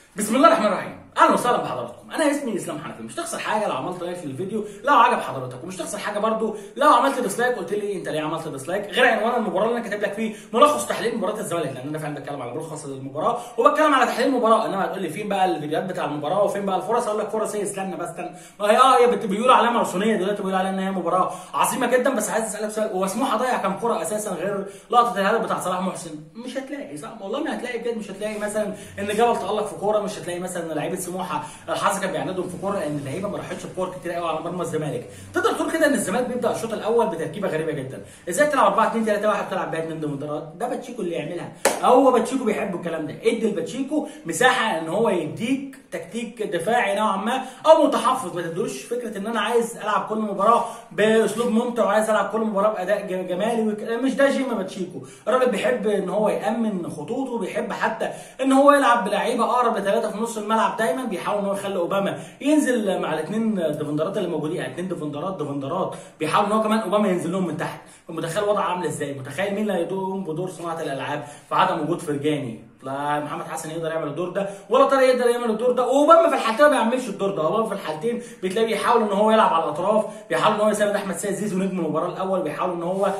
بسم الله الرحمن الرحيم اهلا وسهلا بحضراتكم انا اسمي اسلام حنفي مش تخسر حاجه لو عملت لايك للفيديو لو عجب حضرتك ومش تخسر حاجه برضو لو عملت ديسلايك قلت لي انت ليه عملت ديسلايك غير عنوان المباراه اللي انا كاتب لك فيه ملخص تحليل مباراه الزمالك لان انا فعلا بتكلم على ملخص المباراه وبتكلم على تحليل المباراه انما هتقول لي فين بقى الفيديوهات بتاع المباراه وفين بقى الفرص اقول لك فرص ايه استنى بس استنى ما هي اه هي بت- بيقولوا عليها ماراثونيه دلوقتي بيقولوا عليها ان هي مباراه عظيمه جدا بس عايز اسالك سؤال هو سموحه ضيع كام كره اساسا غير لقطه الهدف بتاع صلاح محسن مش هتلاقي صح والله ما هتلاقي بجد مش هتلاقي مثلا ان جبل تالق في كوره مش هتلاقي مثلا ان لعيبه سموحه الحظ كان بيعندهم في كوره لان اللعيبه ما راحتش بكور كتير قوي على مرمى الزمالك تقدر تقول كده ان الزمالك بيبدا الشوط الاول بتركيبه غريبه جدا ازاي تلعب 4 2 3 1 بتلعب بيها من ديمودرات ده باتشيكو اللي يعملها هو باتشيكو بيحب الكلام ده ادي لباتشيكو مساحه ان هو يديك تكتيك دفاعي نوعا ما او متحفظ ما تدوش فكره ان انا عايز العب كل مباراه باسلوب ممتع وعايز العب كل مباراه باداء ج- جمالي وك... مش ده جيم باتشيكو الراجل بيحب ان هو يامن خطوطه بيحب حتى ان هو يلعب بلعيبه اقرب لثلاثه في نص الملعب دايما بيحاول ان هو يخلي اوباما ينزل مع الاثنين ديفندرات اللي موجودين يعني اثنين ديفندرات ديفندرات بيحاول ان هو كمان اوباما ينزل لهم من تحت متخيل وضع عامل ازاي متخيل مين اللي هيقوم بدور صناعه الالعاب في عدم وجود فرجاني لا محمد حسن يقدر يعمل الدور ده ولا طارق يقدر يعمل الدور ده واوباما في الحالتين ما بيعملش الدور ده اوباما في الحالتين بتلاقيه بيحاول ان هو يلعب على الاطراف بيحاول ان هو يساعد احمد سيد زيزو نجم المباراه الاول بيحاول ان هو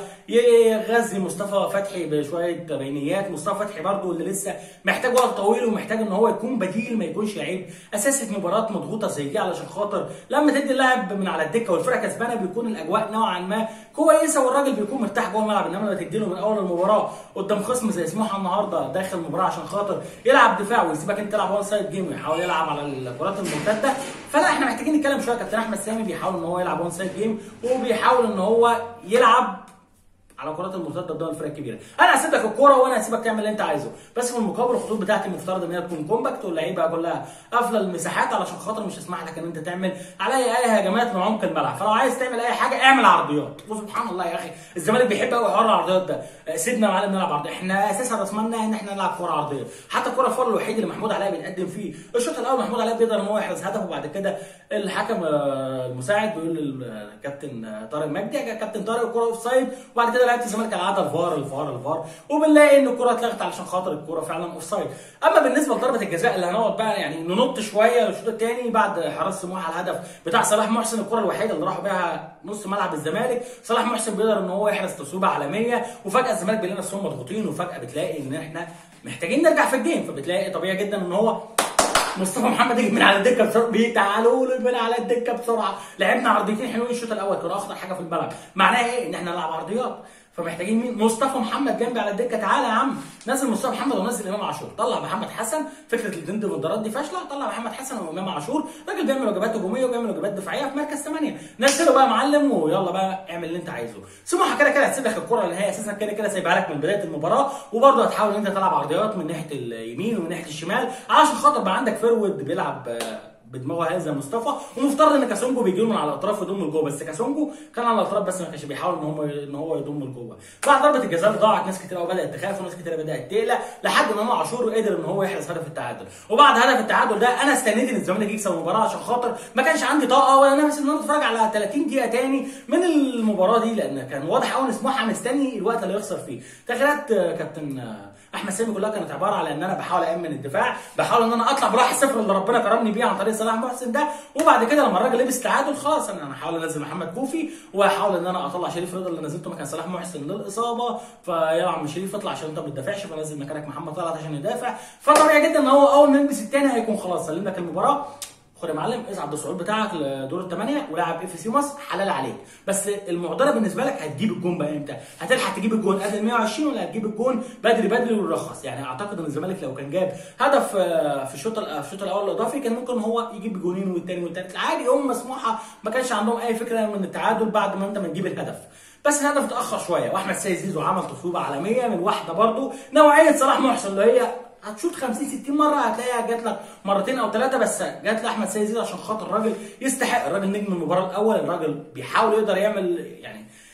يغذي مصطفى فتحي بشويه بينيات مصطفى فتحي برضو اللي لسه محتاج وقت طويل ومحتاج ان هو يكون بديل ما يكونش لعيب اساسي في مباراه مضغوطه زي دي علشان خاطر لما تدي اللاعب من على الدكه والفرقه كسبانه بيكون الاجواء نوعا ما كويسه والراجل بيكون مرتاح جوه الملعب انما لما تدي له من اول المباراه قدام خصم زي سموحه النهارده داخل المباراه عشان خاطر يلعب دفاع ويسيبك انت تلعب وان سايد جيم ويحاول يلعب على الكرات المرتده فلا احنا محتاجين نتكلم شويه كابتن احمد سامي بيحاول ان هو يلعب وان سايد جيم وبيحاول ان هو يلعب على الكرات المرتده قدام الفرق الكبيره انا هسيب لك الكوره وانا هسيبك تعمل اللي انت عايزه بس في المقابل الخطوط بتاعتي المفترض ان هي تكون كومباكت واللعيبه كلها قافله المساحات علشان خاطر مش هسمح لك ان انت تعمل عليا اي هجمات من عمق الملعب فلو عايز تعمل اي حاجه اعمل عرضيات وسبحان الله يا اخي الزمالك بيحب قوي حوار العرضيات ده آه، سيبنا يا معلم نلعب عرضيه احنا اساسا رسمنا ان احنا نلعب كوره عرضيه حتى الكوره الفار الوحيد اللي محمود علاء بيتقدم فيه الشوط الاول محمود علاء بيقدر ان هو يحرز هدف وبعد كده الحكم آه، المساعد بيقول للكابتن آه، طارق مجدي يا كابتن طارق الكوره اوف سايد وبعد كده لعيبه الزمالك العاده الفار الفار الفار وبنلاقي ان الكوره اتلغت علشان خاطر الكوره فعلا اوف سايد اما بالنسبه لضربه الجزاء اللي هنقعد بقى يعني ننط شويه للشوط الثاني بعد حراس سموحه الهدف بتاع صلاح محسن الكره الوحيده اللي راحوا بيها نص ملعب الزمالك صلاح محسن بيقدر ان هو يحرز تصويبه عالميه وفجاه الزمالك بيلاقي نفسهم مضغوطين وفجاه بتلاقي ان احنا محتاجين نرجع في الجيم فبتلاقي طبيعي جدا ان هو مصطفى محمد يجي من على الدكه بسرعه بيتعالوا له من على الدكه بسرعه لعبنا عرضيتين حلوين الشوط الاول كانوا اخطر حاجه في الملعب معناها ايه ان احنا نلعب عرضيات فمحتاجين مين مصطفى محمد جنبي على الدكه تعالى يا عم نزل مصطفى محمد ونزل امام عاشور طلع محمد حسن فكره الاثنين ديفندرات دي فاشله طلع محمد حسن وامام عاشور راجل بيعمل واجبات هجوميه وبيعمل واجبات دفاعيه في مركز 8 نزله بقى يا معلم ويلا بقى اعمل اللي انت عايزه سموحه كده كده هتسيب لك الكره اللي هي اساسا كده كده سايبها لك من بدايه المباراه وبرضه هتحاول ان انت تلعب عرضيات من ناحيه اليمين ومن ناحيه الشمال علشان خاطر بقى عندك فرود بيلعب آه، بدماغه هذا مصطفى ومفترض ان كاسونجو بيجي له من على الاطراف ويضم لجوه بس كاسونجو كان على الاطراف بس ما كانش بيحاول ان هو ان هو يضم لجوه بعد ضربه الجزاء اللي ضاعت ناس كتير قوي بدات تخاف وناس كتير بدات تقلق لحد ما امام عاشور قدر ان هو يحرز هدف التعادل وبعد هدف التعادل ده انا استنيت ان الزمالك يكسب المباراه عشان خاطر ما كانش عندي طاقه ولا نفس ان انا اتفرج على 30 دقيقه تاني من المباراه دي لان كان واضح قوي ان سموحه مستني الوقت اللي يخسر فيه تغييرات آه، كابتن آه، احمد سامي كلها كانت عباره على ان انا بحاول امن الدفاع بحاول ان انا اطلع براح الصفر اللي ربنا كرمني بيه عن طريق صلاح محسن ده وبعد كده لما الراجل لبس تعادل خلاص انا انا هحاول انزل محمد كوفي واحاول ان انا اطلع شريف رضا اللي نزلته مكان صلاح محسن للاصابه فيا عم شريف اطلع عشان انت ما بتدافعش فنزل مكانك محمد طلعت عشان يدافع فطبيعي جدا ان هو اول ما يلبس الثاني هيكون خلاص سلم لك المباراه خد يا معلم اصعد بالصعود بتاعك لدور الثمانيه ولاعب اف سي مصر حلال عليك بس المعضله بالنسبه لك هتجيب الجون بقى امتى؟ هتلحق تجيب الجون قبل ال 120 ولا هتجيب الجون بدري بدري ويرخص يعني اعتقد ان الزمالك لو كان جاب هدف آه، في الشوط ال- في الشوط الاول الاضافي كان ممكن هو يجيب جونين والتاني والتالت عادي هم سموحه ما كانش عندهم اي فكره من التعادل بعد ما انت ما تجيب الهدف بس الهدف اتاخر شويه واحمد سيد زيزو عمل تصويبه عالميه من واحده برضو نوعيه صلاح محسن اللي هي هتشوط 50 60 مره هتلاقيها جات لك مرتين او ثلاثه بس جات لاحمد سيد زيزو عشان خاطر الراجل يستحق الراجل نجم المباراه الاول الراجل بيحاول يقدر يعمل يعني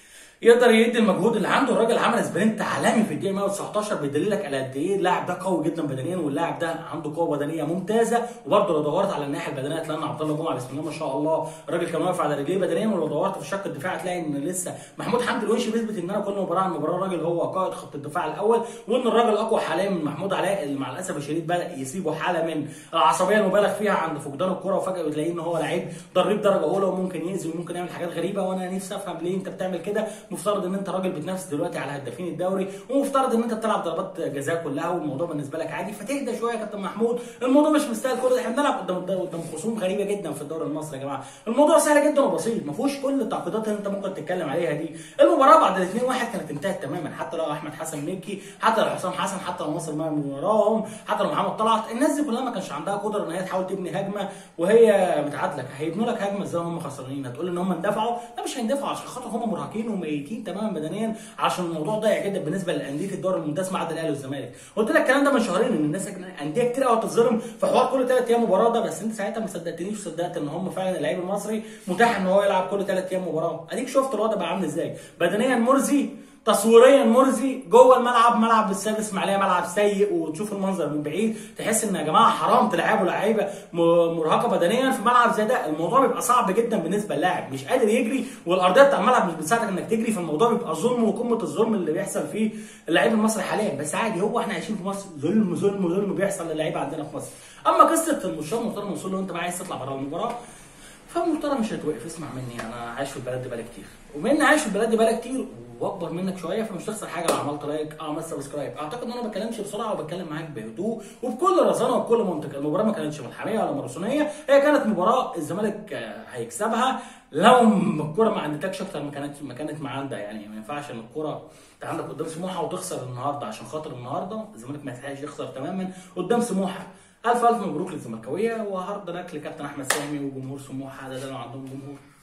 يقدر يدي المجهود اللي عنده الراجل عمل سبرنت عالمي في الدقيقه 119 بيدللك على قد ايه اللاعب ده قوي جدا بدنيا واللاعب ده عنده قوه بدنيه ممتازه وبرده لو دورت على الناحيه البدنيه هتلاقي ان عبد الله جمعه بسم الله ما شاء الله الراجل كان واقف على رجليه بدنيا ولو دورت في الشق الدفاع هتلاقي ان لسه محمود حمدي الونشي بيثبت ان انا كل مباراه عن مباراه الراجل هو قائد خط الدفاع الاول وان الراجل اقوى حاليا من محمود علاء اللي مع الاسف الشديد بدا يسيبه حاله من العصبيه المبالغ فيها عند فقدان الكره وفجاه بتلاقيه ان هو لعيب ضريب درجه اولى وممكن يأذي وممكن يعمل حاجات غريبه وانا نفسي افهم ليه انت بتعمل كده مفترض ان انت راجل بتنافس دلوقتي على هدافين الدوري ومفترض ان انت بتلعب ضربات جزاء كلها والموضوع بالنسبه لك عادي فتهدى شويه يا كابتن محمود الموضوع مش مستاهل كل ده احنا بنلعب قدام قدام خصوم غريبه جدا في الدوري المصري يا جماعه الموضوع سهل جدا وبسيط ما فيهوش كل التعقيدات اللي انت ممكن تتكلم عليها دي المباراه بعد الاثنين واحد كانت انتهت تماما حتى لو احمد حسن مكي حتى لو حسام حسن حتى لو ناصر ماهر من وراهم حتى لو محمد طلعت الناس دي كلها ما كانش عندها قدره ان هي تحاول تبني هجمه وهي متعادله هيبنوا لك هجمه ازاي هم خسرانين هتقول ان هم اندفعوا لا مش هيندفعوا عشان خاطر هم مرهقين وميتين تماما بدنيا عشان الموضوع ضايع جدا بالنسبه لانديه الدوري الممتاز ما عدا الاهلي والزمالك قلت لك الكلام ده من شهرين ان الناس انديه كتير قوي تتظلم في حوار كل ثلاث ايام مباراه ده بس انت ساعتها ما صدقتنيش وصدقت ان هم فعلا اللعيب المصري متاح ان هو يلعب كل ثلاث ايام مباراه اديك شفت الوضع بقى عامل ازاي بدنيا مرزي تصويريا مرزي جوه الملعب ملعب السادس اسماعيليه ملعب سيء وتشوف المنظر من بعيد تحس ان يا جماعه حرام تلعبوا لعيبه مرهقه بدنيا في ملعب زي ده الموضوع بيبقى صعب جدا بالنسبه للاعب مش قادر يجري والارضيه بتاع الملعب مش بتساعدك انك تجري فالموضوع بيبقى ظلم وقمه الظلم اللي بيحصل فيه اللعيب المصري حاليا بس عادي هو احنا عايشين في مصر ظلم ظلم ظلم بيحصل للعيبه عندنا في مصر اما قصه المشوار مرتضى منصور لو انت بقى عايز تطلع بره المباراه فمرتضى مش هتوقف اسمع مني انا عايش في البلد دي بقالي كتير وبما اني عايش في البلد دي بقالي كتير واكبر منك شويه فمش تخسر حاجه لو عملت لايك او عملت سبسكرايب اعتقد ان انا ما بتكلمش بسرعه وبتكلم معاك بهدوء وبكل رزانه وبكل منطق المباراه ما كانتش ملحميه ولا ماراثونيه هي كانت مباراه الزمالك هيكسبها لو الكوره ما عندكش اكتر ما كانت ما كانت معانده يعني ما ينفعش ان الكوره انت عندك قدام سموحه وتخسر النهارده عشان خاطر النهارده الزمالك ما يستحقش يخسر تماما قدام سموحه الف الف مبروك للزملكاويه وهارد لك لكابتن احمد سامي وجمهور سموحه ده, ده لو عندهم جمهور